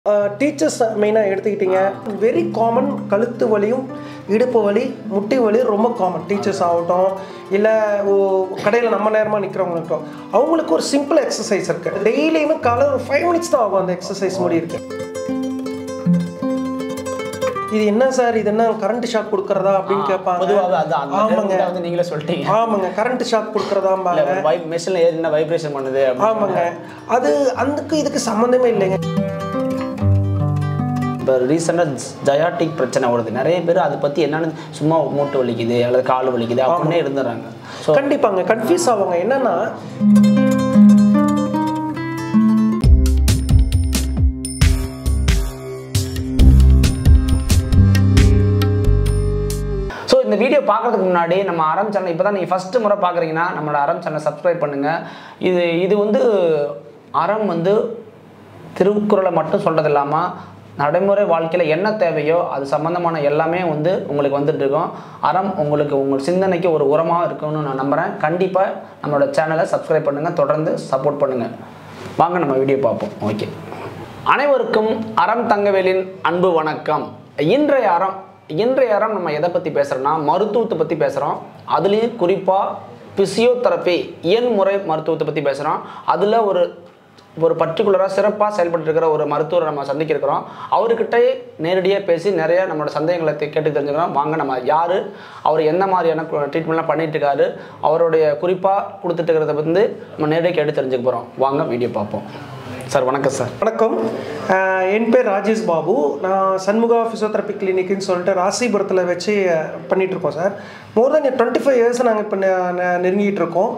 Teachers மெயினாக எடுத்துக்கிட்டிங்க very common கழுத்து வலியும் இடுப்பு வலி முட்டி வலி ரொம்ப காமன் டீச்சர்ஸ் ஆகட்டும் இல்லை கடையில் நம்ம நேரமாக நிற்கிறவங்களுக்கும் அவங்களுக்கு ஒரு சிம்பிள் எக்ஸசைஸ் இருக்குது டெய்லியுமே காலை ஒரு ஃபைவ் மினிட்ஸ் தான் ஆகும் அந்த எக்ஸசைஸ் முடி இருக்கு இது என்ன சார் இது என்ன கரண்ட் ஷாக் கொடுக்கறதா அப்படின்னு கேட்பாங்க பொதுவாக அதான் அந்த ஆமாங்க term வந்து நீங்களே சொல்லிட்டீங்க ஆமாங்க கரண்ட் ஷாக் கொடுக்கறதாம்பாங்க இல்ல வைப் மெஷினில் ஏறி என்ன வைப்ரேஷன் பண்ணுது அப்படின்னு. ஆமாங்க அது அதுக்கு இதுக்கு சம்மந்தமே இல்லைங்க இப்போ ரீசெண்டாக ஜயாட்டிக் பிரச்சனை வருது நிறைய பேர் அதை பற்றி என்னன்னு சும்மா மூட்டு வலிக்குது அல்லது கால் வலிக்குது அப்படின்னே இருந்துடுறாங்க ஸோ கண்டிப்பாங்க கன்ஃபியூஸ் ஆவாங்க என்னன்னா ஸோ இந்த வீடியோ பார்க்கறதுக்கு முன்னாடி நம்ம அறம் சேனல் இப்போ தான் நீங்கள் ஃபஸ்ட்டு முறை பார்க்குறீங்கன்னா நம்மளோட அறம் சேனலை சப்ஸ்கிரைப் பண்ணுங்கள் இது இது வந்து அறம் வந்து திருக்குறளை மட்டும் சொல்கிறது இல்லாமல் நடைமுறை வாழ்க்கையில் என்ன தேவையோ அது சம்மந்தமான எல்லாமே வந்து உங்களுக்கு வந்துட்டு இருக்கும் அறம் உங்களுக்கு உங்கள் சிந்தனைக்கு ஒரு உரமாக இருக்கும்னு நான் நம்புகிறேன் கண்டிப்பாக நம்மளோட சேனலை சப்ஸ்கிரைப் பண்ணுங்கள் தொடர்ந்து சப்போர்ட் பண்ணுங்கள் வாங்க நம்ம வீடியோ பார்ப்போம் ஓகே அனைவருக்கும் அறம் தங்கவேலின் அன்பு வணக்கம் இன்றைய அறம் இன்றைய அறம் நம்ம எதை பற்றி பேசுகிறோன்னா மருத்துவத்தை பற்றி பேசுகிறோம் அதுலேயும் குறிப்பாக பிசியோதெரப்பி இயன்முறை மருத்துவத்தை பற்றி பேசுகிறோம் அதில் ஒரு ஒரு பர்டிகுலராக சிறப்பாக செயல்பட்டு இருக்கிற ஒரு மருத்துவரை நம்ம சந்திக்க இருக்கிறோம் அவர்கிட்ட நேரடியாக பேசி நிறைய நம்மளோட சந்தேகங்களை தெ- கேட்டு தெரிஞ்சுக்கிறோம் வாங்க நம்ம யார் அவர் என்ன மாதிரியான ட்ரீட்மெண்ட்லாம் பண்ணிட்டு இருக்காரு அவருடைய குறிப்பாக கொடுத்துட்டு இருக்கிறத வந்து நம்ம நேரடியாக கேட்டு தெரிஞ்சுக்க போகிறோம் வாங்க வீடியோ பார்ப்போம் சார் வணக்கம் சார் வணக்கம் அஹ் என் பேர் ராஜேஷ் பாபு நான் சண்முகா ஃபிசியோதெரப்பி கிளினிக்னு சொல்லிட்டு ராசிபுரத்தில் வச்சு அஹ், பண்ணிட்டு இருக்கோம் sir more than twenty five years நாங்கள் இப்போ நெருங்கிட்டு இருக்கோம்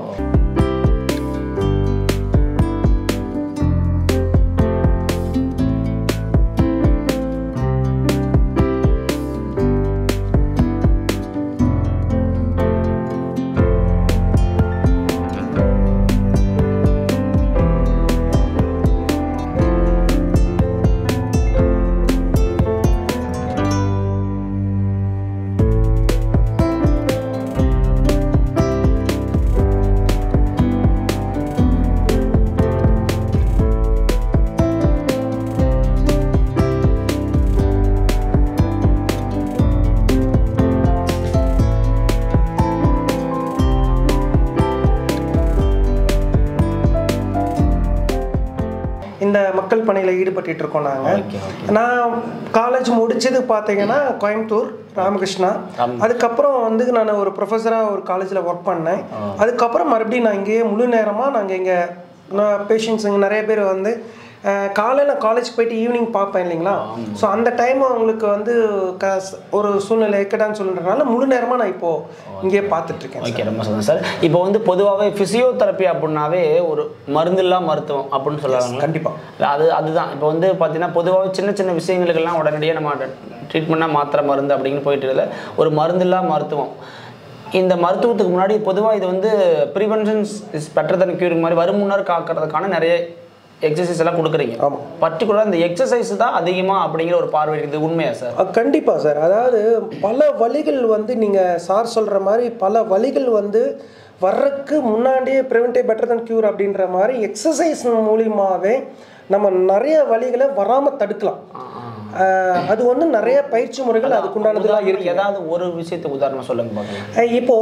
இந்த மக்கள் பணியில் ஈடுபட்டுட்டு இருக்கோம் நாங்கள் ஓகே நான் காலேஜ் முடிச்சது பார்த்தீங்கன்னா கோயம்புத்தூர் ராமகிருஷ்ணா அதுக்கப்புறம் வந்து நான் ஒரு ப்ரொஃபஸராக ஒரு காலேஜில் ஒர்க் பண்ணேன் அதுக்கப்புறம் மறுபடியும் நான் இங்கேயே முழு நேரமாக நாங்கள் இங்கே நான் பேஷண்ட்ஸுங்க நிறைய பேர் வந்து காலையில் காலேஜ் போயிட்டு ஈவினிங் பார்ப்பேன் இல்லைங்களா ஸோ அந்த டைம் அவங்களுக்கு வந்து க ஒரு சூழ்நிலை இருக்கடான்னு சொல்லுறதுனால முழு நேரமாக நான் இப்போது இங்கேயே பார்த்துட்ருக்கேன் ஓகே ரொம்ப சந்தோஷம் சார் இப்போ வந்து பொதுவாகவே ஃபிசியோதெரப்பி அப்படின்னாவே ஒரு மருந்தில்லா மருத்துவம் அப்படின்னு சொல்லுவாங்க கண்டிப்பாக அது அதுதான் இப்போ வந்து பார்த்தீங்கன்னா பொதுவாக சின்ன சின்ன விஷயங்களுக்கெல்லாம் உடனடியாக நம்ம ட்ரீட்மெண்ட்டாக மாத்திரை மருந்து அப்படின்னு போயிட்டு இருக்குல்ல ஒரு மருந்தில்லா மருத்துவம் இந்த மருத்துவத்துக்கு முன்னாடி பொதுவாக இது வந்து preventions is better than curing மாதிரி வரும் முன்னர் காக்கிறதுக்கான நிறைய எக்ஸசைஸ் எல்லாம் கொடுக்குறீங்க ஆமாம் பர்டிகுலராக இந்த எக்ஸசைஸ் தான் அதிகமாக அப்படிங்கிற ஒரு பார்வை இருக்குது உண்மையா சார் அஹ் கண்டிப்பா சார் அதாவது பல வழிகள் வந்து நீங்கள் சார் சொல்கிற மாதிரி பல வழிகள் வந்து வர்றதுக்கு முன்னாடியே ப்ரிவென்டிவ் பெட்டர் தன் க்யூர் அப்படின்ற மாதிரி எக்ஸசைஸ் மூலியமாகவே நம்ம நிறைய வழிகளை வராமல் தடுக்கலாம் அஹ் அது வந்து நிறைய பயிற்சி முறைகள் அதுக்குண்டானதுலாம் இருக்கு ஏதாவது ஒரு விஷயத்தை உதாரணம் சொல்லுங்க பார்க்கலாம் அஹ் இப்போ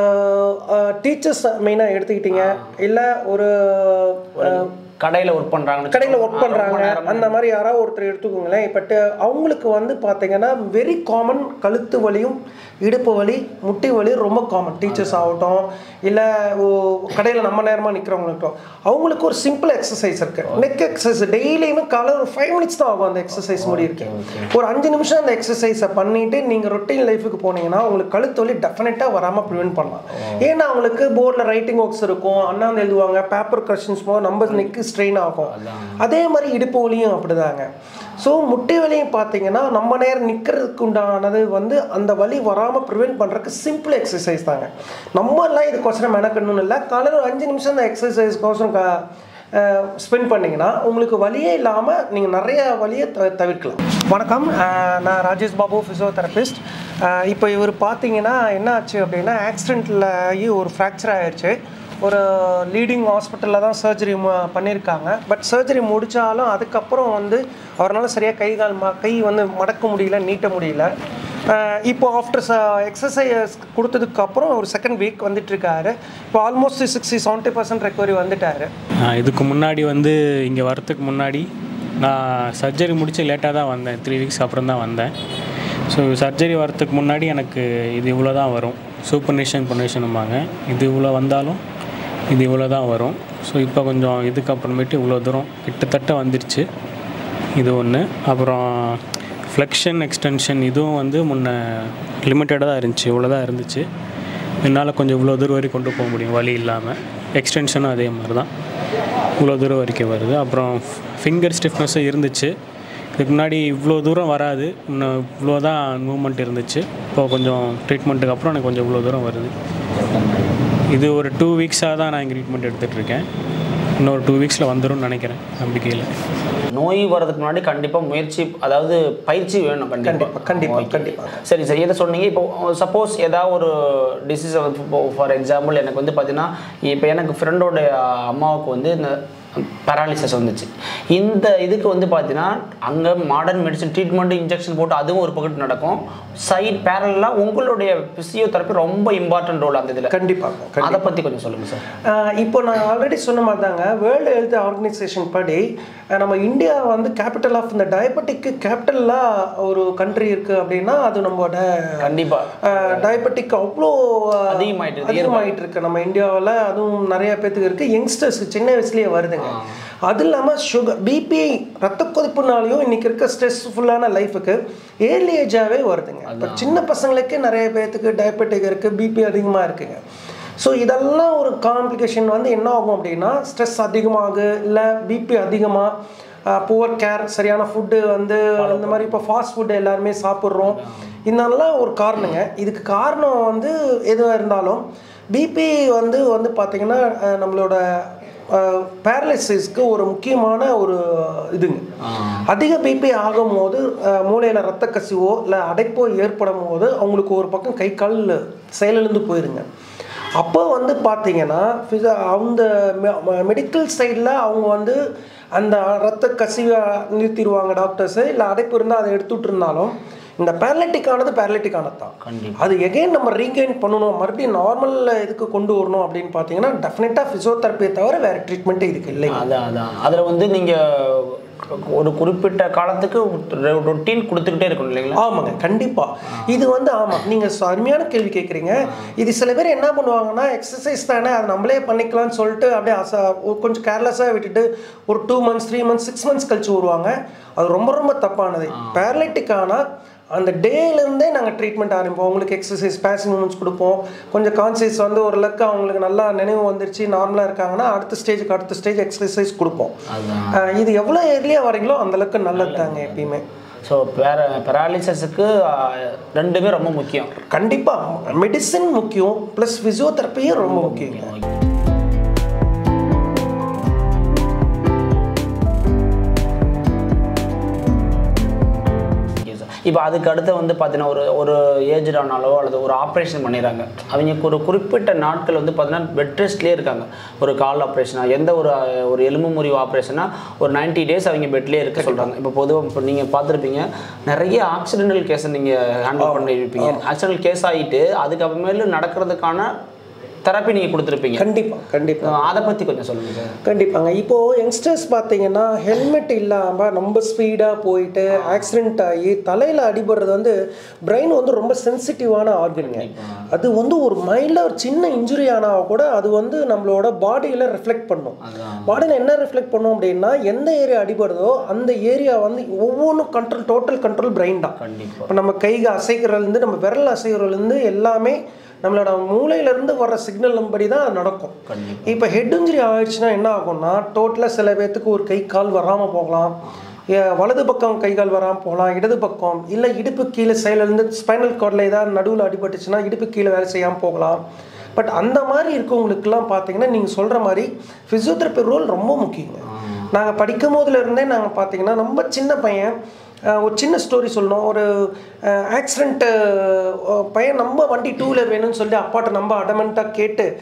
டீச்சர்ஸ் மெயினாக எடுத்துக்கிட்டீங்க இல்லை ஒரு அஹ், கடையில் ஒர்க் பண்ணுறாங்க கடையில் ஒர்க் பண்ணுறாங்க அந்த மாதிரி யாராவது ஒருத்தர் எடுத்துக்கோங்களேன் பட் அவங்களுக்கு வந்து பார்த்தீங்கன்னா வெரி காமன் கழுத்து வலியும் இடுப்பு வலி முட்டி வலி ரொம்ப காமன் டீச்சர்ஸ் ஆகட்டும் இல்லை கடையில் நம்ம நேரமாக நிற்கிறவங்களுக்கும் அவங்களுக்கு ஒரு சிம்பிள் எக்ஸசைஸ் இருக்குது நெக் எக்ஸசைஸ் டெய்லியுமே காலை ஒரு ஃபைவ் மினிட்ஸ் தான் ஆகும் அந்த எக்ஸசைஸ் முடி இருக்கு ஒரு அஞ்சு நிமிஷம் அந்த எக்ஸசைஸை பண்ணிட்டு நீங்கள் ரொட்டீன் லைஃபுக்கு போனீங்கன்னா உங்களுக்கு கழுத்து வலி டெஃபினட்டாக வராமல் ப்ரிவென்ட் பண்ணலாம் ஏன்னா அவங்களுக்கு போர்டில் ரைட்டிங் ஒர்க்ஸ் இருக்கும் அண்ணாந்து எழுதுவாங்க பேப்பர் கொஸ்டின்ஸ் போது நம்ம நெக்கு ஸ்ட்ரெயின் ஆகும் அதே மாதிரி இடுப்பு வலியும் அப்படிதாங்க ஸோ முட்டை வலியும் பார்த்தீங்கன்னா நம்ம நேரம் நிற்கிறதுக்கு உண்டானது வந்து அந்த வலி வராமல் ப்ரிவென்ட் பண்ணுறதுக்கு சிம்பிள் எக்ஸசைஸ் தாங்க நம்ம எல்லாம் இதுக்கோசரம் மெனக்கணும்னு இல்லை காலையில் ஒரு அஞ்சு நிமிஷம் அந்த எக்ஸசைஸ்க்கோசரம் க ஸ்பெண்ட் பண்ணிங்கன்னா உங்களுக்கு வலியே இல்லாமல் நீங்கள் நிறைய வலியை த தவிர்க்கலாம் வணக்கம் அஹ் நான் ராஜேஷ் பாபு ஃபிசியோதெரபிஸ்ட் இப்போ இவர் பார்த்தீங்கன்னா என்ன ஆச்சு அப்படின்னா ஆக்சிடெண்ட்டில் ஆகி ஒரு ஃப்ராக்சர் ஆயிடுச்சு ஒரு லீடிங் ஹாஸ்பிட்டலில் தான் சர்ஜரி பண்ணியிருக்காங்க பட் சர்ஜரி முடித்தாலும் அதுக்கப்புறம் வந்து அவரால் சரியாக கை கால் ம கை வந்து மடக்க முடியல நீட்ட முடியல அஹ் இப்போ ஆஃப்டர் ச எக்ஸசைஸ் கொடுத்ததுக்கு அப்புறம் ஒரு செகண்ட் வீக் வந்துட்டுருக்காரு இப்போ almost sixty seventy percent recovery வந்துட்டாரு நான் இதுக்கு முன்னாடி வந்து இங்கே வரத்துக்கு முன்னாடி நான் சர்ஜரி முடித்து லேட்டாக தான் வந்தேன் த்ரீ வீக்ஸ் அப்புறம் தான் வந்தேன் ஸோ சர்ஜரி வரத்துக்கு முன்னாடி எனக்கு இது இவ்வளோ தான் வரும் சூப்பர்னேஷன் பொனேஷனும்பாங்க இது இவ்வளோ வந்தாலும் இது இவ்வளோ தான் வரும் ஸோ இப்போ கொஞ்சம் இதுக்கப்புறமேட்டு இவ்வளோ தூரம் கிட்டத்தட்ட வந்துருச்சு இது ஒன்று அப்புறம் ஃப்ளெக்ஷன் எக்ஸ்டென்ஷன் இதுவும் வந்து முன்ன லிமிட்டடாக தான் இருந்துச்சு இவ்வளோ தான் இருந்துச்சு என்னால் கொஞ்சம் இவ்வளோ தூரம் வரைக்கும் கொண்டு போக முடியும் வலி இல்லாமல் எக்ஸ்டென்ஷனும் அதே மாதிரி தான் இவ்வளோ தூரம் வரைக்கும் வருது அப்புறம் ஃபிங்கர் ஸ்டிஃப்னஸும் இருந்துச்சு இதுக்கு முன்னாடி இவ்வளோ தூரம் வராது இன்னும் இவ்வளோ தான் மூமெண்ட் இருந்துச்சு இப்போ கொஞ்சம் ட்ரீட்மெண்ட்டுக்கு அப்புறம் எனக்கு கொஞ்சம் இவ்வளோ தூரம் வருது இது ஒரு டூ வீக்ஸாக தான் நான் இங்கே ட்ரீட்மெண்ட் எடுத்துகிட்டு இருக்கேன் இன்னொரு டூ வீக்ஸில் வந்துரும்னு நினைக்கிறேன் நம்பிக்கையில் நோய் வர்றதுக்கு முன்னாடி கண்டிப்பாக முயற்சி அதாவது பயிற்சி வேணும் கண்டிப்பா, கண்டிப்பா, Okay. கண்டிப்பா. சரி சரி இதை சொன்னீங்க இப்போ சப்போஸ் ஏதாவது ஒரு டிசீஸ் ஃபார் எக்ஸாம்பிள் எனக்கு வந்து பார்த்தீங்கன்னா இப்போ எனக்கு ஃப்ரெண்டோட அம்மாவுக்கு வந்து இந்த பேராலிசிஸ் வந்துச்சு இந்த இதுக்கு வந்து பார்த்தீங்கன்னா அங்கே மாடர்ன் மெடிசன் ட்ரீட்மெண்ட் இன்ஜெக்ஷன் போட்டு அதுவும் ஒரு பக்கத்து நடக்கும் சைட் பேரலாக உங்களுடைய பிசியோதெரப்பி ரொம்ப இம்பார்ட்டன்ட் ரோல் அந்த இதில் கண்டிப்பாக அதை பற்றி கொஞ்சம் சொல்லுங்கள் சார் ஆஹ் இப்போ நான் ஆல்ரெடி சொன்ன மாதிரி தாங்க வேர்ல்டு ஹெல்த் ஆர்கனைசேஷன் படி ஆஹ் நம்ம இந்தியா வந்து கேபிட்டல் ஆஃப் இந்த டயபெட்டிக்கு கேபிட்டலாக ஒரு கண்ட்ரி இருக்குது அப்படின்னா அது நம்மளோட கண்டிப்பாக டயபெட்டிக் அவ்வளோ ஆஹ், அதிகமாயிட்டு இருக்கு. அதிகமாயிட்டு இருக்கு நம்ம இந்தியாவில் அதுவும் நிறைய பேத்துக்கு இருக்குது யங்ஸ்டர்ஸ் சின்ன வயசுலேயே வருதுங்க அது இல்லாமல் சுகர் பிபி ரத்த கொதிப்புனாலையும் இன்னைக்கு இருக்க ஸ்ட்ரெஸ்ஃபுல்லான லைஃபுக்கு ஏர்லி ஏஜாகவே வருதுங்க இப்போ சின்ன பசங்களுக்கே நிறைய பேர்த்துக்கு டயபெட்டிக் இருக்குது பிபி அதிகமாக இருக்குங்க ஸோ இதெல்லாம் ஒரு காம்ப்ளிகேஷன் வந்து என்ன ஆகும் அப்படின்னா ஸ்ட்ரெஸ் அதிகமாகு இல்லை பிபி அதிகமாக புவர் கேர் சரியான ஃபுட்டு வந்து அந்த மாதிரி இப்போ ஃபாஸ்ட் ஃபுட்டு எல்லாருமே சாப்பிட்றோம் இதெல்லாம் ஒரு காரணங்க இதுக்கு காரணம் வந்து எதுவாக இருந்தாலும் பிபி வந்து வந்து பார்த்திங்கன்னா அஹ், நம்மளோட பேரலிசிஸ்க்கு ஒரு முக்கியமான ஒரு இதுங்க அதிக பிபி ஆகும்போது அஹ், மூளையில ரத்த கசிவோ இல்லை அடைப்போ ஏற்படும் போது அவங்களுக்கு ஒரு பக்கம் கை கால் செயலிழந்து போயிருங்க அப்போ வந்து பார்த்தீங்கன்னா physi- அந்த மெடிக்கல் சைடில் அவங்க வந்து அந்த ரத்த கசிவை நிறுத்திடுவாங்க டாக்டர்ஸு இல்லை அடைப்பு இருந்தால் அதை எடுத்துட்டு இருந்தாலும் இந்த பேரலிட்டிக் ஆனது பேரலிட்டிக் ஆனது தான் கண்டிப்பா. அது எகைன் நம்ம ரீகெயின் பண்ணணும் மறுபடியும் நார்மல் இதுக்கு கொண்டு வரணும் அப்படின்னு பார்த்தீங்கன்னா டெஃபினட்டாக ஃபிசியோதெரப்பியை தவிர வேறு ட்ரீட்மெண்ட்டே இதுக்கு இல்லைங்க அதான் அதான் அதில் வந்து நீங்கள் ஒரு குறிப்பிட்ட காலத்துக்கு ரொட்டீன் கொடுத்துக்கிட்டே இருக்கணும் இல்லைங்களா ஆமாங்க கண்டிப்பா இது வந்து ஆமா நீங்க ச- அருமையான கேள்வி கேட்குறீங்க இது சில பேர் என்ன பண்ணுவாங்கன்னா எக்ஸசைஸ் தானே அதை நம்மளே பண்ணிக்கலாம்னு சொல்லிட்டு அப்படியே அச ஒரு கொஞ்சம் கேர்லெஸ்ஸாக விட்டுட்டு ஒரு two months three months six months கழிச்சு வருவாங்க அது ரொம்ப ரொம்ப தப்பானது பேரலைட்டிக் ஆனால் அந்த டேலேருந்தே நாங்கள் ட்ரீட்மெண்ட் ஆரம்பிப்போம் அவங்களுக்கு எக்ஸசைஸ் பேசிங் மூமெண்ட்ஸ் கொடுப்போம் கொஞ்சம் கான்சியஸ் வந்து ஒரு லக்கு அவங்களுக்கு நல்லா நினைவு வந்துருச்சு நார்மலாக இருக்காங்கன்னா அடுத்த ஸ்டேஜுக்கு அடுத்த ஸ்டேஜ் எக்ஸசைஸ் கொடுப்போம் அதுதான் ஆஹ் இது எவ்வளோ ஏர்லியாக வரீங்களோ அந்த அளவுக்கு நல்லது தாங்க எப்பயுமே ஸோ பேர பெராலிசிஸுக்கு ரெண்டுமே ரொம்ப முக்கியம் கண்டிப்பாக மெடிசின் முக்கியம் ப்ளஸ் ஃபிசியோதெரப்பியும் ரொம்ப முக்கியம் இப்போ அதுக்கு அடுத்து வந்து பார்த்தீங்கன்னா ஒரு ஒரு ஏஜ் ஆனாலோ அல்லது ஒரு ஆப்ரேஷன் பண்ணிடுறாங்க அவங்க ஒரு குறிப்பிட்ட நாட்கள் வந்து பார்த்தீங்கன்னா பெட் ரெஸ்ட்லேயே இருக்காங்க ஒரு கால் ஆப்ரேஷனாக எந்த ஒரு அஹ், ஒரு எலும்பு முறிவு ஆப்ரேஷனாக ஒரு 90 டேஸ் அவங்க பெட்லேயே இருக்க சொல்கிறாங்க இப்போ பொதுவாக இப்போ நீங்கள் பார்த்துருப்பீங்க நிறைய ஆக்சிடென்டல் கேஸை நீங்கள் ஹேண்டில் பண்ணியிருப்பீங்க ஆக்சிடென்டல் கேஸ் ஆகிட்டு அதுக்கப்புறமேலு நடக்கிறதுக்கான தெரப்பி நீங்கள் கொடுத்துருப்பீங்க கண்டிப்பாக கண்டிப்பாக அதை பற்றி கொஞ்சம் சொல்லுங்கள் சார் கண்டிப்பாங்க இப்போது யங்ஸ்டர்ஸ் பார்த்தீங்கன்னா ஹெல்மெட் இல்லாமல் ரொம்ப ஸ்பீடாக போயிட்டு ஆக்சிடென்ட் ஆகி தலையில் அடிபடுறது வந்து பிரெயின் வந்து ரொம்ப சென்சிட்டிவான ஆர்கனுங்க அது வந்து ஒரு மைல்டாக ஒரு சின்ன இன்ஜுரி ஆனால் கூட அது வந்து நம்மளோட பாடியில் ரிஃப்ளெக்ட் பண்ணும் அதான் பாடியில் என்ன ரிஃப்ளெக்ட் பண்ணும் அப்படின்னா எந்த ஏரியா அடிபடுதோ அந்த ஏரியா வந்து ஒவ்வொன்றும் கண்ட்ரோல் டோட்டல் கண்ட்ரோல் பிரெயின் தான் கண்டிப்பாக இப்போ நம்ம கைக அசைக்கிறதுலேருந்து நம்ம விரல் அசைக்கிறதுலேருந்து எல்லாமே நம்மளோட மூளையிலேருந்து வர்ற சிக்னல் படி தான் அது நடக்கும் கண்டிப்பாக இப்போ ஹெட் இன்ஜுரி ஆயிடுச்சுன்னா என்ன ஆகும்னா டோட்டலாக சில பேர்த்துக்கு ஒரு கை கால் வராமல் போகலாம் ஏ, வலது பக்கம் கை கால் வராமல் போகலாம் இடது பக்கம் இல்லை இடுப்பு கீழே சைடிலேருந்து ஸ்பைனல் கார்டில் ஏதாவது நடுவில் அடிபட்டுச்சுன்னா இடுப்பு கீழே வேலை செய்யாமல் போகலாம் பட் அந்த மாதிரி இருக்கவங்களுக்குலாம் பார்த்தீங்கன்னா நீங்கள் சொல்கிற மாதிரி ஃபிசியோதெரப்பி ரோல் ரொம்ப முக்கியங்க நாங்கள் படிக்கும் போதுல இருந்தே நாங்கள் பார்த்தீங்கன்னா ரொம்ப சின்ன பையன் அஹ், ஒரு சின்ன ஸ்டோரி சொல்லணும் ஒரு ஆக்சிடென்ட்டு பையன் நம்ம வண்டி டூ வீலர் வேணும்னு சொல்லி அப்பாட்ட நம்ம அடமெண்ட்டாக கேட்டு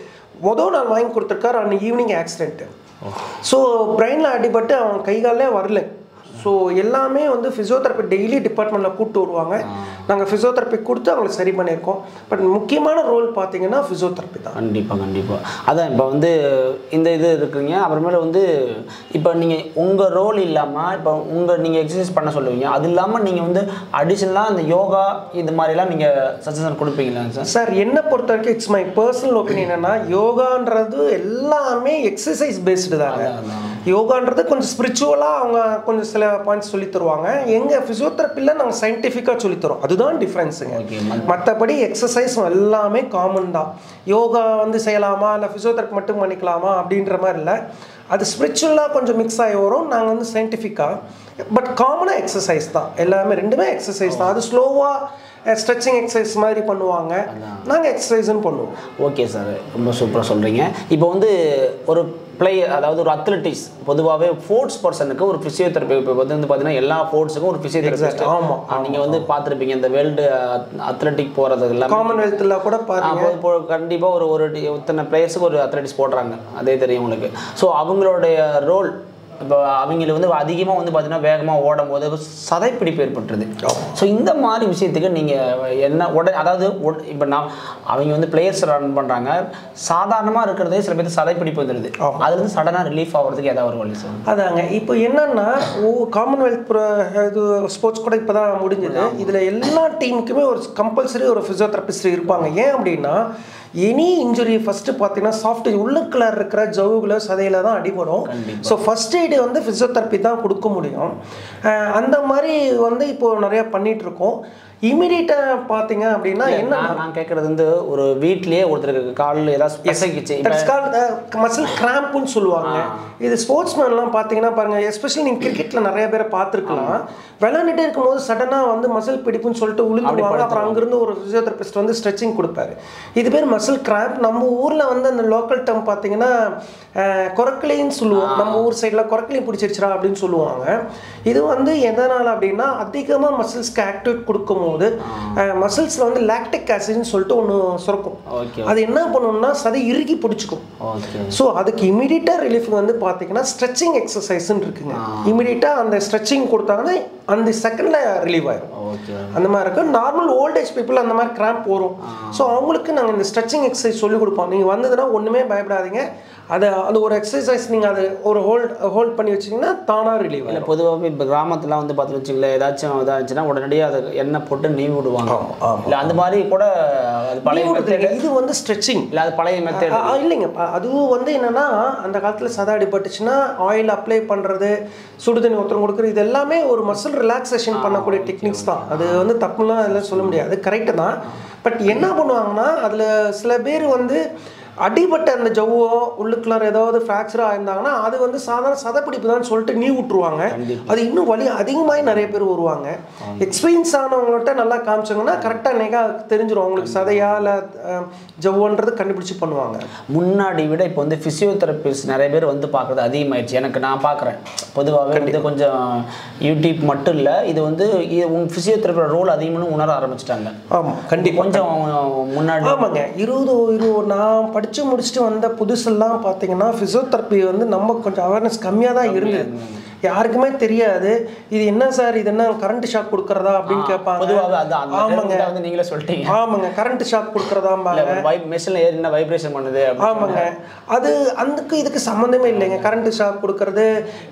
மொதல் நாள் வாங்கி கொடுத்துருக்காரு அன்னைக்கு ஈவினிங் ஆக்சிடென்ட்டு ஸோ பிரெயினில் அடிபட்டு அவன் கை காலே வரல ஸோ எல்லாமே வந்து ஃபிசியோதெரப்பி டெய்லி டிபார்ட்மெண்ட்டில் கூப்பிட்டு வருவாங்க நாங்கள் ஃபிசியோதெரப்பி கொடுத்து அவங்களுக்கு சரி பண்ணியிருக்கோம் பட் முக்கியமான ரோல் பார்த்தீங்கன்னா ஃபிசியோதெரப்பி தான் கண்டிப்பாக கண்டிப்பாக அதான் இப்போ வந்து இந்த இது இருக்குங்க அப்புறமேல வந்து இப்போ நீங்கள் உங்கள் ரோல் இல்லாமல் இப்போ உங்கள் நீங்கள் எக்ஸசைஸ் பண்ண சொல்லுவீங்க அது இல்லாமல் நீங்கள் வந்து அடிஷ்னலாக அந்த யோகா இது மாதிரிலாம் நீங்கள் சஜஷன் கொடுப்பீங்களா சார் சார் என்னை பொறுத்த வரைக்கும் இட்ஸ் மை பர்சனல் ஒப்பீனியன் என்னன்னா யோகான்றது எல்லாமே எக்ஸசைஸ் பேஸ்டு தாங்க யோகான்றது கொஞ்சம் ஸ்பிரிச்சுவலாக அவங்க கொஞ்சம் சில பாயிண்ட்ஸ் சொல்லி தருவாங்க எங்கள் ஃபிசியோதெரப்பியில் நாங்கள் சயின்டிஃபிக்காக சொல்லி தரோம் அதுதான் டிஃப்ரென்ஸுங்க ஓகே மற்றபடி எக்ஸசைஸ் எல்லாமே காமன் தான் யோகா வந்து செய்யலாமா இல்லை ஃபிசியோதெரப்பி மட்டும் பண்ணிக்கலாமா அப்படின்ற மாதிரி இல்லை அது ஸ்பிரிச்சுவலாக கொஞ்சம் மிக்ஸ் ஆகி வரும் நாங்கள் வந்து சயின்டிஃபிக்காக பட் காமனாக எக்ஸசைஸ் தான் எல்லாமே ரெண்டுமே எக்ஸசைஸ் தான் அது ஸ்லோவாக ஸ்ட்ரெச்சிங் எக்ஸசைஸ் மாதிரி பண்ணுவாங்க நாங்கள் எக்ஸசைஸ்னு பண்ணுவோம் ஓகே சார் ரொம்ப சூப்பராக சொல்கிறீங்க இப்போ வந்து ஒரு பிளேயர் அதாவது ஒரு அத்லட்டிக்ஸ் பொதுவாகவே ஸ்போர்ட்ஸ் பர்சனுக்கு ஒரு ஃபிசியோதெரப்பி இப்போ வந்து பார்த்தீங்கன்னா எல்லா ஸ்போர்ட்ஸுக்கும் ஒரு ஃபிசியோதெரபிஸ்ட் ஆமா, நீங்கள் வந்து பார்த்துருப்பீங்க இந்த வேர்ல்டு அத்லட்டிக் போகிறது எல்லாமே காமன்வெல்த்தில் கூட பாருங்க அப்போ இப்போ கண்டிப்பாக ஒரு ஒரு டி- இத்தனை பிளேயர்ஸுக்கு ஒரு அத்லட்டிக்ஸ் போடுறாங்க அதே தெரியும் உங்களுக்கு ஸோ அவங்களுடைய ரோல் இப்போ அவங்களுக்கு வந்து அதிகமாக வந்து பார்த்தீங்கன்னா வேகமாக ஓடும் போது சதைப்பிடிப்பு ஏற்பட்டுருது ஸோ இந்த மாதிரி விஷயத்துக்கு நீங்கள் என்ன உடனே அதாவது இப்போ நான் அவங்க வந்து பிளேயர்ஸ் ரன் பண்ணுறாங்க சாதாரணமாக இருக்கிறதே சில பேருக்கு சதைப்பிடிப்பு வந்துடுது அதுலேருந்து சடனாக ரிலீஃப் ஆகிறதுக்கு ஏதாவது ஒரு வழி சார் அதாங்க இப்போ என்னன்னா ஓ- காமன்வெல்த் புர- இது ஸ்போர்ட்ஸ் கூட இப்போ தான் முடிஞ்சது இதில் எல்லா டீமுக்குமே ஒரு கம்பல்சரி ஒரு ஃபிசியோதெரபிஸ்ட் இருப்பாங்க ஏன் அப்படின்னா எனி இன்ஜுரி ஃபஸ்ட்டு பார்த்தீங்கன்னா சாஃப்ட் உள்ளுக்குள்ள இருக்கிற ஜவுகுல சதையில தான் அடிபடும் ஸோ ஃபர்ஸ்ட் எய்டு வந்து ஃபிசியோதெரப்பி தான் கொடுக்க முடியும் அஹ் அந்த மாதிரி வந்து இப்போ நிறைய பண்ணிட்டு இருக்கோம் இமீடியட்டாக பார்த்தீங்க அப்படின்னா என்ன நான் நான் கேட்குறது வந்து ஒரு வீட்லேயே ஒருத்தருக்கு காலில் ஏதாவது பிசகிச்சு இப்போ தட்ஸ் கால் மசில் கிராம்ப்னு சொல்லுவாங்க இது ஸ்போர்ட்ஸ்மேன்லாம் பார்த்தீங்கன்னா பாருங்க எஸ்பெஷலி நீங்கள் கிரிக்கெட்டில் நிறைய பேரை பார்த்துருக்கலாம் விளையாண்டுட்டே இருக்கும்போது சடனாக வந்து மசில் பிடிப்புன்னு சொல்லிட்டு விழுந்துருவாங்க அப்புறம் அங்கிருந்து ஒரு ஃபிசியோதெரபிஸ்ட் வந்து ஸ்ட்ரெச்சிங் கொடுப்பாரு இது பேர் மசில் கிராம்ப் நம்ம ஊரில் வந்து அந்த லோக்கல் டேர்ம் பார்த்தீங்கன்னா குரக்கலின்னு சொல்லுவோம் நம்ம ஊர் சைடில் குரக்கலி பிடிச்சிருச்சுரா அப்படின்னு சொல்லுவாங்க இது வந்து எதனால் அப்படின்னா அதிகமாக மசில்ஸ்க்கு ஆக்டிவேட் கொடுக்கும்போது மசில்ஸில் வந்து லாக்டிக் ஆசிட்னு சொல்லிட்டு ஒன்று சுரக்கும் ஓகே அது என்ன பண்ணும்னா சதை இறுகி பிடிச்சிக்கும் ஓகே ஸோ அதுக்கு இமீடியட்டாக ரிலீஃப் வந்து பார்த்தீங்கன்னா ஸ்ட்ரெச்சிங் எக்ஸசைஸ்ன்னு இருக்குங்க இமீடியட்டாக அந்த ஸ்ட்ரெச்சிங் கொடுத்தாங்கன்னா அந்த செகண்டில் ரிலீவ் ஆயிரும் ஓகே அந்த மாதிரி இருக்கும் நார்மல் ஓல்டேஜ் பீப்புள் அந்த மாதிரி கிராம்ப் வரும் ஸோ அவங்களுக்கு நாங்கள் இந்த ஸ்ட்ரெச்சிங் எக்ஸசைஸ் சொல்லிக் கொடுப்போம் நீங்கள் வந்ததுன்னா ஒன்றுமே பயப்படாதீங்க அதை அது ஒரு எக்ஸசைஸ் நீங்கள் அதை ஒரு ஹோல்ட் ஹோல்ட் பண்ணி வச்சிங்கன்னா தானாக ரிலீவ் இல்லை பொதுவாகவே இப்போ கிராமத்துலாம் வந்து பார்த்து வச்சுங்களேன் ஏதாச்சும் இதாச்சுன்னா உடனடியாக அதை எண்ணெய் போட்டு நீவி விடுவாங்க இல்லை அந்த மாதிரி கூட அது பழைய மெத்தேடு இது வந்து ஸ்ட்ரெச்சிங் இல்லை அது பழைய மெத்தேடு ஆ, இல்லைங்கப்பா அதுவும் வந்து என்னன்னா அந்த காலத்தில் சதை அடிபட்டுச்சுன்னா ஆயில் அப்ளை பண்ணுறது சுடுதண்ணி ஒருத்தரம் கொடுக்குறது இது எல்லாமே ஒரு மசில் ரிலாக்ஸேஷன் பண்ணக்கூடிய டெக்னிக்ஸ் தான் அது வந்து தப்புலாம் அதெல்லாம் சொல்ல முடியாது கரெக்டு தான் பட் என்ன பண்ணுவாங்கன்னா அதில் சில பேர் வந்து அடிபட்ட அந்த ஜவ்வோ உள்ளுக்குள்ளார ஏதாவது ஃப்ராக்சராக இருந்தாங்கன்னா அது வந்து சாதாரண சதைப்பிடிப்பு தான் சொல்லிட்டு நீ விட்டுருவாங்க அது இன்னும் வலி அதிகமாகி நிறைய பேர் வருவாங்க எக்ஸ்பீரியன்ஸ் ஆனவங்கள்ட்ட நல்லா காமிச்சாங்கன்னா கரெக்டாக நெகா தெரிஞ்சிடும் அவங்களுக்கு சதையா இல்லை ஜவ்வோன்றது கண்டுபிடிச்சு பண்ணுவாங்க முன்னாடி விட இப்போ வந்து ஃபிசியோதெரபிஸ்ட் நிறைய பேர் வந்து பார்க்குறது அதிகமாயிடுச்சு எனக்கு நான் பார்க்குறேன் பொதுவாகவே வந்து கொஞ்சம் யூடியூப் மட்டும் இல்லை இது வந்து இது உன் ஃபிசியோதெரபியோட ரோல் அதிகம்னு உணர ஆரம்பிச்சிட்டாங்க ஆமாம் கண்டிப்பாக கொஞ்சம் முன்னாடி ஆமாங்க இருபது இருபது நான் படித்து முடிச்சுட்டு வந்த புதுசெல்லாம் பார்த்தீங்கன்னா ஃபிசியோதெரப்பி வந்து நம்ம கொஞ்சம் அவேர்னஸ் கம்மியாக தான் இருந்தது யாருக்குமே தெரியாது இது என்ன சார் இது என்ன கரண்ட் ஷாக் கொடுக்கறதா அப்படின்னு கேட்பாங்க பொதுவாக அது அந்த ஆமாங்க term வந்து நீங்களே சொல்லிட்டீங்க ஆமாங்க கரண்ட் ஷாக் கொடுக்கறதாம்பாங்க இல்லை வைப் மெஷினில் ஏறி என்ன வைப்ரேஷன் பண்ணுது அப்படி ஆமாங்க அது அதுக்கு இதுக்கு சம்மந்தமே இல்லைங்க கரண்ட் ஷாக் கொடுக்கறது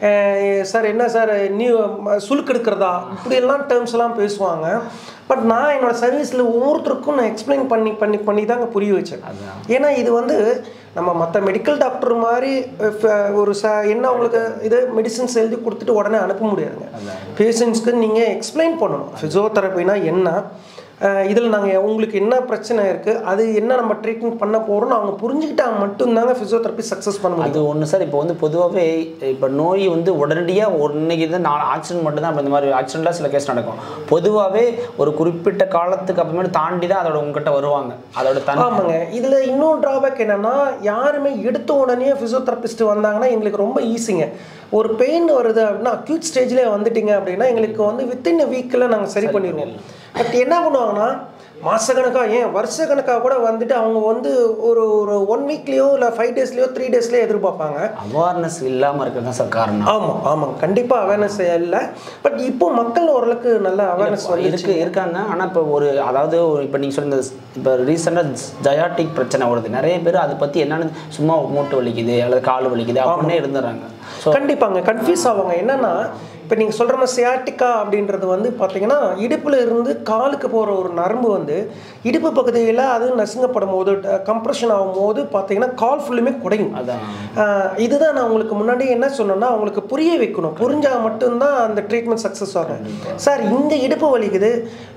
சார் என்ன சார் நீ சுலுக்கு எடுக்கிறதா இப்படி எல்லாம் டேர்ம்ஸ் எல்லாம் பேசுவாங்க பட் நான் என்னோட சர்வீஸில் ஒவ்வொருத்தருக்கும் நான் எக்ஸ்பிளைன் பண்ணி பண்ணி பண்ணி தாங்க புரிய வச்சேன் ஏன்னா இது வந்து நம்ம மற்ற மெடிக்கல் டாக்டர் மாதிரி அஹ், ஃப- ஒரு ச என்ன உங்களுக்கு இது மெடிசின்ஸ் எழுதி கொடுத்துட்டு உடனே அனுப்ப முடியாதுங்க பேஷண்ட்ஸ்க்கு நீங்கள் எக்ஸ்பிளைன் பண்ணணும் ஃபிசியோதெரப்பினா என்ன இதில் நாங்கள் உங்களுக்கு என்ன பிரச்சனை இருக்குது அது என்ன நம்ம ட்ரீட்மெண்ட் பண்ண போகிறோம்னு அவங்க புரிஞ்சுக்கிட்டா மட்டும்தாங்க ஃபிசியோதெரப்பி சக்ஸஸ் பண்ண முடியும் அது ஒன்று சார் இப்போ வந்து பொதுவாகவே இப்போ நோய் வந்து உடனடியாக ஒரு இன்னைக்கு இருந்து நாலு ஆக்சிடென்ட் மட்டும்தான் இப்போ இந்த மாதிரி ஆக்சிடெண்ட்டாக சில கேஸ் நடக்கும் பொதுவாகவே ஒரு குறிப்பிட்ட காலத்துக்கு அப்புறமேட்டு தாண்டி தான் அதோட உங்ககிட்ட வருவாங்க அதோட தன் ஆமாங்க இதில் இன்னொரு ட்ராபேக் என்னன்னா யாருமே எடுத்த உடனே ஃபிசியோதெரபிஸ்ட் வந்தாங்கன்னா எங்களுக்கு ரொம்ப ஈஸிங்க ஒரு பெயின் வருது அப்படின்னா அக்யூட் ஸ்டேஜ்லேயே வந்துட்டீங்க அப்படின்னா எங்களுக்கு வந்து வித்தின் வீக்கில் நாங்கள் சரி பண்ணிடுவோம் பட் என்ன பண்ணுவாங்கன்னா மாதக்கணக்காக ஏன் வருஷ கணக்காக கூட வந்துட்டு அவங்க வந்து ஒரு ஒரு ஒன் வீக்லேயோ இல்லை ஃபைவ் டேஸ்லேயோ த்ரீ டேஸ்லேயோ எதிர்பார்ப்பாங்க அவேர்னஸ் இல்லாமல் இருக்கிறது தான் சார் காரணம் ஆமாம் ஆமாம் கண்டிப்பாக அவேர்னஸ் இல்லை பட் இப்போ மக்கள் ஓரளவுக்கு நல்ல அவேர்னஸ் வந்து இருக்கு இருக்காங்க ஆனால் இப்போ ஒரு அதாவது ஒரு இப்போ நீங்கள் சொன்ன இப்போ ரீசெண்டாக ஜயாட்டிக் பிரச்சனை வருது நிறைய பேர் அதை பற்றி என்னன்னு சும்மா மூட்டு வலிக்குது அல்லது கால் வலிக்குது அப்படின்னே இருந்துடுறாங்க ஸோ கண்டிப்பாங்க கன்ஃபியூஸ் ஆவாங்க என்னன்னா இப்போ நீங்கள் சொல்கிற மாதிரி சியாட்டிக்கா அப்படின்றது வந்து பார்த்தீங்கன்னா இடுப்பில் இருந்து காலுக்கு போகிற ஒரு நரம்பு வந்து இடுப்பு பகுதியில் அது நசுங்கப்படும் போது கம்ப்ரெஷன் ஆகும்போது பார்த்தீங்கன்னா கால் ஃபுல்லுமே குடையும் அதான் ஆஹ் இதுதான் நான் உங்களுக்கு முன்னாடி என்ன சொன்னேன்னா உங்களுக்கு புரிய வைக்கணும் புரிஞ்சால் மட்டும்தான் அந்த ட்ரீட்மெண்ட் சக்ஸஸ் ஆகும் சார் இங்கே இடுப்பு வலிக்குது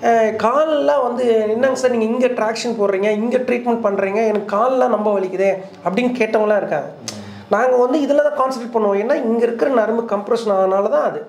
காலெலாம் வந்து என்னங்க சார் நீங்கள் இங்கே ட்ராக்ஷன் போடுறீங்க இங்கே ட்ரீட்மெண்ட் பண்ணுறீங்க எனக்கு கால்லாம் ரொம்ப வலிக்குதே அப்படின்னு கேட்டவங்களாம் இருக்காங்க நாங்கள் வந்து இதில் தான் கான்சன்ட்ரேட் பண்ணுவோம் ஏன்னா இங்கே இருக்கிற நரம்பு கம்ப்ரெஷன் ஆனனால தான் அது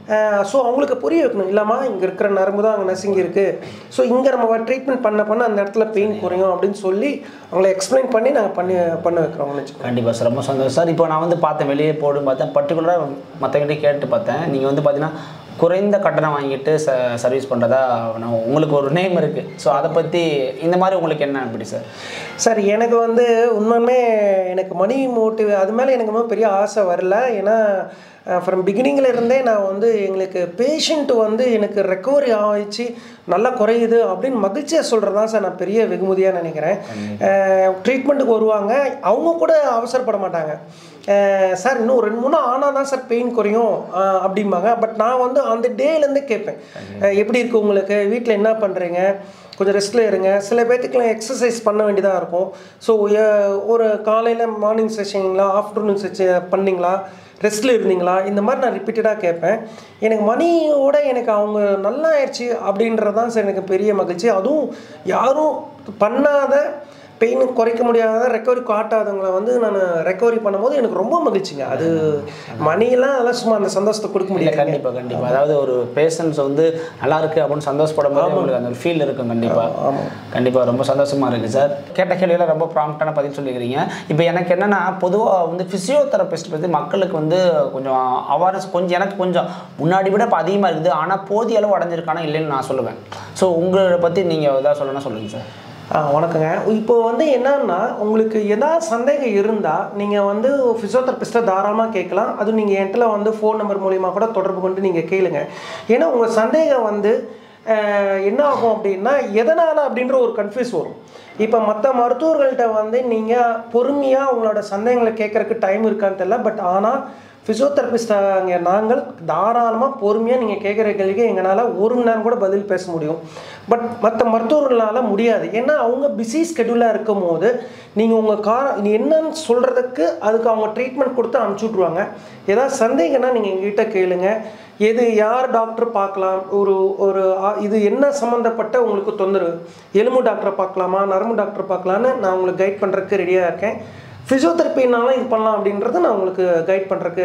ஸோ அவங்களுக்கு புரிய வைக்கணும் இல்லாமா இங்கே இருக்கிற நரம்பு தான் அங்கே நசுங்கி இருக்குது ஸோ இங்கே நம்ம ட்ரீட்மெண்ட் பண்ண பண்ண அந்த இடத்துல பெயின் குறையும் அப்படின்னு சொல்லி அவங்கள எக்ஸ்பிளைன் பண்ணி நாங்கள் பண்ணி பண்ண வைக்கிறோம்னு வச்சுக்கோங்க கண்டிப்பாக சார் ரொம்ப சந்தோஷம் சார் இப்போ நான் வந்து பார்த்தேன் வெளியே போடும் பார்த்தேன் பர்டிகுலராக மற்றவங்கிட்ட கேட்டு பார்த்தேன் நீங்கள் வந்து பார்த்தீங்கன்னா குறைந்த கட்டணம் வாங்கிட்டு ச சர்வீஸ் பண்ணுறதா நான் உங்களுக்கு ஒரு நேம் இருக்குது ஸோ அதை பற்றி இந்த மாதிரி உங்களுக்கு என்ன எப்படி சார் சார் எனக்கு வந்து உண்மையுமே எனக்கு மணி மோட்டிவ் அது மேலே எனக்கு ரொம்ப பெரிய ஆசை வரல ஏன்னா ஃப்ரம் பிகினிங்கில் இருந்தே நான் வந்து எங்களுக்கு பேஷண்ட் வந்து எனக்கு ரெக்கவரி ஆகிச்சு நல்லா குறையுது அப்படின்னு மகிழ்ச்சியாக சொல்கிறது தான் சார் நான் பெரிய வெகுமதியாக நினைக்கிறேன் ட்ரீட்மெண்ட்டுக்கு வருவாங்க அவங்க கூட அவசரப்பட மாட்டாங்க அஹ் சார் இன்னும் ரெண்டு மூணு ஆனால் தான் சார் பெயின் குறையும் அஹ் அப்படிம்பாங்க பட் நான் வந்து அந்த டேலேருந்தே கேட்பேன் அஹ் எப்படி இருக்குது உங்களுக்கு வீட்டில் என்ன பண்ணுறீங்க கொஞ்சம் ரெஸ்ட்டில் இருங்க சில பேர்த்துக்குலாம் எக்ஸசைஸ் பண்ண வேண்டியதாக இருக்கும் ஸோ ஒரு காலையில் மார்னிங் செஷனிங்களா ஆஃப்டர்நூன் செஷன் பண்ணிங்களா ரெஸ்ட்டில் இருந்தீங்களா இந்த மாதிரி நான் ரிப்பீட்டடாக கேட்பேன் எனக்கு மணியோட எனக்கு அவங்க நல்லா ஆயிடுச்சு அப்படின்றது தான் சார் எனக்கு பெரிய மகிழ்ச்சி அதுவும் யாரும் பண்ணாத பெயின் குறைக்க முடியாத ரெக்கவரி காட்டாதவங்களை வந்து நான் ரெக்கவரி பண்ணும்போது எனக்கு ரொம்ப மகிழ்ச்சிங்க அது மணியெல்லாம் அதெல்லாம் சும்மா அந்த சந்தோஷத்தை கொடுக்க இல்லை முடியல கண்டிப்பாக கண்டிப்பாக அதாவது ஒரு பேஷன்ஸ் வந்து நல்லா இருக்கு அப்படின்னு சந்தோஷப்படும் போது உங்களுக்கு அந்த ஒரு ஃபீல் இருக்கும் கண்டிப்பாக ஆமாம் கண்டிப்பாக ரொம்ப சந்தோஷமாக இருக்குது சார் கேட்ட கேள்வியில் ரொம்ப ப்ராம்ப்டான பதில் சொல்லிக்கிறீங்க இப்போ எனக்கு என்னென்னா பொதுவாக வந்து ஃபிசியோதெரபிஸ்ட் பற்றி மக்களுக்கு வந்து கொஞ்சம் அவேர்னஸ் கொஞ்சம் எனக்கு கொஞ்சம் முன்னாடி விட இப்போ அதிகமாக இருக்குது ஆனால் போதிய அளவு அடைஞ்சிருக்கானா இல்லைன்னு நான் சொல்லுவேன் ஸோ உங்களை பற்றி நீங்கள் எதாவது சொல்லணும்னா சொல்லுங்கள் சார் ஆ வணக்கங்க இப்போ வந்து என்னன்னா உங்களுக்கு ஏதாவது சந்தேகம் இருந்தால் நீங்கள் வந்து ஃபிசியோதெரபிஸ்ட்டை தாராளமாக கேட்கலாம் அதுவும் நீங்கள் என்கிட்ட வந்து ஃபோன் நம்பர் மூலிமா கூட தொடர்பு கொண்டு நீங்கள் கேளுங்க ஏன்னா உங்கள் சந்தேகம் வந்து அஹ், என்ன ஆகும் அப்படின்னா எதனால் அப்படின்ற ஒரு கன்ஃபியூஸ் வரும் இப்போ மற்ற மருத்துவர்கள்ட்ட வந்து நீங்கள் பொறுமையாக உங்களோட சந்தேகங்களை கேட்குறதுக்கு டைம் இருக்கான்னு தெரியல பட் ஆனால் ஃபிசியோதெரபிஸ்டாங்க நாங்கள் தாராளமாக பொறுமையாக நீங்கள் கேட்குற கேள்விக்கு எங்களால் ஒரு மணி நேரம் கூட பதில் பேச முடியும் பட் மற்ற மருத்துவர்களால் முடியாது ஏன்னா அவங்க பிஸி ஸ்கெடியூலாக இருக்கும் போது நீங்கள் உங்கள் கா நீ என்னன்னு சொல்கிறதுக்கு அதுக்கு அவங்க ட்ரீட்மெண்ட் கொடுத்து அனுப்பிச்சி விட்ருவாங்க ஏதாவது சந்தேகம்னா நீங்கள் எங்ககிட்ட கேளுங்க எது யார் டாக்டர் பார்க்கலாம் ஒரு ஒரு ஆ- இது என்ன சம்மந்தப்பட்ட உங்களுக்கு தொந்தரவு எலும்பு டாக்டரை பார்க்கலாமா நரம்பு டாக்டர் பார்க்கலான்னு நான் உங்களுக்கு கைட் பண்ணுறதுக்கு ரெடியாக இருக்கேன் ஃபிசியோதெரப்பினாலும் இது பண்ணலாம் அப்படின்றத நான் உங்களுக்கு கைட் பண்ணுறதுக்கு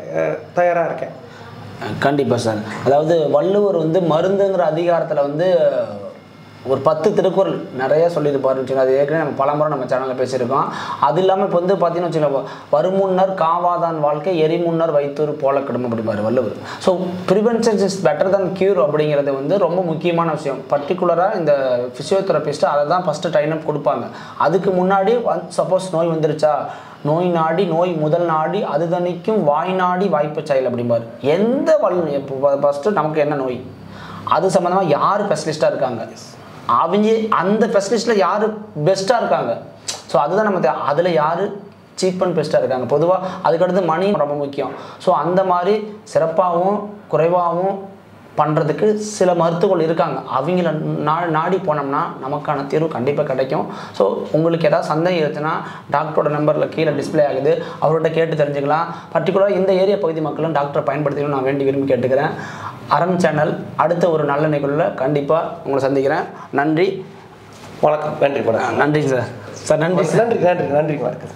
தயாராக இருக்கேன் கண்டிப்பாக சார் அதாவது வள்ளுவர் வந்து மருந்துங்கிற அதிகாரத்தில் வந்து ஒரு பத்து திருக்குறள் நிறைய சொல்லியிருப்பாரு வச்சுக்கோங்க அது ஏற்கனவே நம்ம பலமுறை நம்ம சேனலில் பேசியிருக்கோம் அது இல்லாமல் இப்போ வந்து பார்த்தீங்கன்னு வச்சுக்கோங்க வருமுன்னர் காவாதான் வாழ்க்கை எரிமுன்னர் வைத்தூர் போல கடும் அப்படிம்பாரு Valluvar so prevention is better than cure அப்படிங்கிறது வந்து ரொம்ப முக்கியமான விஷயம் பர்டிகுலராக இந்த ஃபிசியோதெரபிஸ்ட்டு அதை தான் ஃபஸ்ட்டு ட்ரைன் அப் கொடுப்பாங்க அதுக்கு முன்னாடி சப்போஸ் நோய் வந்துருச்சா நோய் நாடி நோய் முதல் நாடி அது தணிக்கும் வாய் நாடி வாய்ப்பு செயல் அப்படிம்பாரு எந்த வல் ஃபஸ்ட்டு நமக்கு என்ன நோய் அது சம்மந்தமாக யார் ஸ்பெஷலிஸ்ட்டாக இருக்காங்க அவங்க அந்த ஸ்பெஷலிஸ்ட்டில் யார் பெஸ்ட்டாக இருக்காங்க ஸோ அதுதான் நம்ம அதில் யார் சீப் அண்ட் பெஸ்ட்டாக இருக்காங்க பொதுவாக அதுக்கடுத்து மணி ரொம்ப முக்கியம் ஸோ அந்த மாதிரி சிறப்பாகவும் குறைவாகவும் பண்ணுறதுக்கு சில மருத்துவர்கள் இருக்காங்க அவங்கள நா நாடி போனோம்னா நமக்கான தீர்வு கண்டிப்பாக கிடைக்கும் ஸோ உங்களுக்கு ஏதாவது சந்தேகம் இருந்துச்சுன்னா டாக்டரோட நம்பரில் கீழே டிஸ்ப்ளே ஆகுது அவர்கிட்ட கேட்டு தெரிஞ்சுக்கலாம் பர்டிகுலராக இந்த ஏரியா பகுதி மக்களும் டாக்டரை பயன்படுத்திக்கணும்னு நான் வேண்டி விரும்பி கேட்டுக்கிறேன் அறம் சேனல் அடுத்த ஒரு நல்ல நிகழ்வில் கண்டிப்பாக உங்களை சந்திக்கிறேன் நன்றி வணக்கம் நன்றி வணக்கம் நன்றி சார் சார் நன்றி சார் நன்றி நன்றி நன்றி வணக்கம்